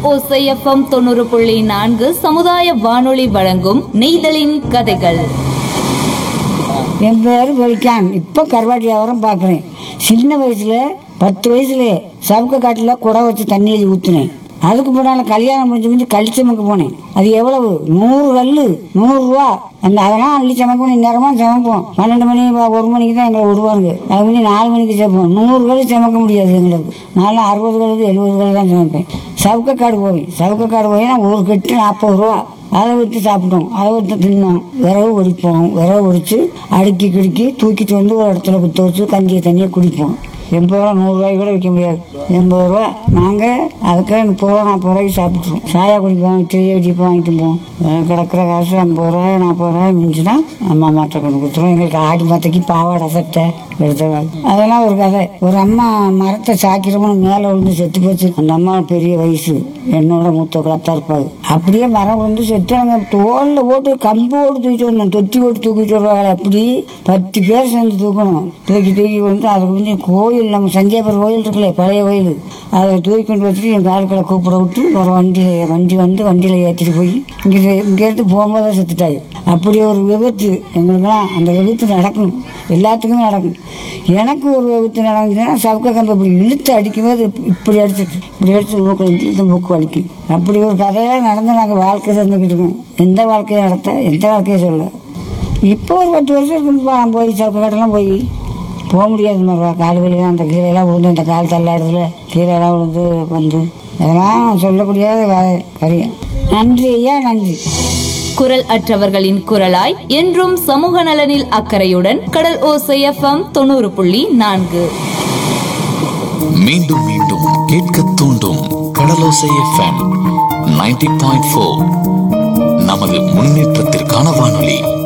ஓசை எஃப்எம் தொண்ணூறு புள்ளி நான்கு சமுதாய வானொலி வழங்கும் நெய்தலின் கதைகள் என் பேர் வெளிக்கான் இப்போ கருவாட்டு வியாபாரம் பார்க்குறேன் சின்ன வயசுல பத்து வயசுல சவுக்க காட்டில் குடம் வச்சு தண்ணி எழுதி ஊற்றுனேன் அதுக்கு முன்னால் கல்யாணம் முடிஞ்சு முடிஞ்சு கழிச்சமுக்கு போனேன் அது எவ்வளவு நூறு கல் நூறுரூவா அந்த அதெல்லாம் அள்ளி சமைக்கணும் இந்நேரமாக சமைப்போம் பன்னெண்டு மணி ப- ஒரு மணிக்கு தான் எங்களை விடுவாங்க அது மணி நாலு மணிக்கு சமைப்போம் நூறு கல் சமைக்க முடியாது எங்களுக்கு நான்லாம் அறுபது கல் எழுபது கல் தான் சமைப்பேன் சவுக்கக்காடு போய் சவுக்கக்காடு போய் நான் ஒரு கட்டு நாற்பது ரூபா அதை விட்டு சாப்பிட்டோம் அதை விட்டு தின்னோம் விறகு ஒடிப்போம் விறகு ஒடிச்சு அடுக்கி கிடுக்கி தூக்கிட்டு வந்து ஒரு இடத்துல குத்த வச்சு கஞ்சியை தண்ணியை குடிப்போம் எண்பது ரூபா நூறுரூவாய்க்கு கூட விற்க முடியாது எண்பது ரூபா நாங்கள் அதுக்கு முப்பது ரூபா நாற்பது ரூபாய்க்கு சாப்பிட்ருவோம் சாயா குடிப்போம் டீ வெடிப்போம் வாங்கிட்டு போவோம் அஹ் கிடக்கிற காசு ஐம்பது ரூபாய் நாற்பது ரூபாய் மிஞ்சுனா அம்மா மாற்ற கொண்டு கொடுத்துருவோம் எங்களுக்கு ஆடி மாத்தைக்கு பாவாடை சட்டை எடுத்துருவாங்க அதெல்லாம் ஒரு கதை ஒரு அம்மா மரத்தை சாக்கிறவங்க மேலே விழுந்து செத்து போச்சு அந்த அம்மா பெரிய வயசு என்னோட மூத்த குளத்தா இருப்பாங்க அப்படியே மரம் விழுந்து செத்து அவங்க தோல்ல போட்டு கம்பு ஓட்டு தூக்கிட்டு வந்தோம் தொட்டி ஓட்டு தூக்கிட்டு வருவாங்க அப்படி பத்து பேர் சேர்ந்து தூக்கணும் தூக்கி தூக்கி வந்து அதுக்கு வந்து கோயில் நம்ம சஞ்சயபுரம் கோயில் இருக்குல்ல பழைய கோயில் அதை தூக்கி கொண்டு வச்சுட்டு எங்கள் ஆட்களை கூப்பிட விட்டு ஒரு வண்டி வண்டி வந்து வண்டியில் ஏற்றிட்டு போய் இங்கே இங்கேருந்து போகும்போது செத்துட்டாங்க அப்படி ஒரு விபத்து எங்களுக்கெல்லாம் அந்த விபத்து நடக்கும் எல்லாத்துக்குமே நடக்கும் எனக்கு ஒரு விபத்து நடந்துச்சுன்னா சவுக்க கம்பு இப்படி இழுத்து அடிக்கும்போது இப்படி அடிச்சிட்டு இப்படி அடிச்சு மூக்கு இந்த மூக்கு வலிக்கும் அப்படி ஒரு கதையெல்லாம் நடந்து நாங்கள் வாழ்க்கை தந்துக்கிட்டு இருக்கோம் எந்த வாழ்க்கையை நடத்த எந்த வாழ்க்கையை சொல்ல இப்போ ஒரு பத்து வருஷம் இருக்குப்பா நான் போய் சவுக்க கட்டெல்லாம் போய் போக முடியாது மாதிரி கால் வலி அந்த கீழெல்லாம் விழுந்து அந்த கால் தள்ளாடுறதுல கீழெல்லாம் விழுந்து வந்து அதெல்லாம் சொல்லக்கூடிய கா- காரியம் நன்றி ஐயா நன்றி குரல் அற்றவர்களின் குரலாய் என்றும் சமூக நலனில் அக்கறையுடன் கடல் ஓசை எஃப்எம் தொண்ணூறு புள்ளி நான்கு மீண்டும் மீண்டும் கேட்க தூண்டும் Kadalosai FM ninety point four நமது முன்னேற்றத்திற்கான வானொலி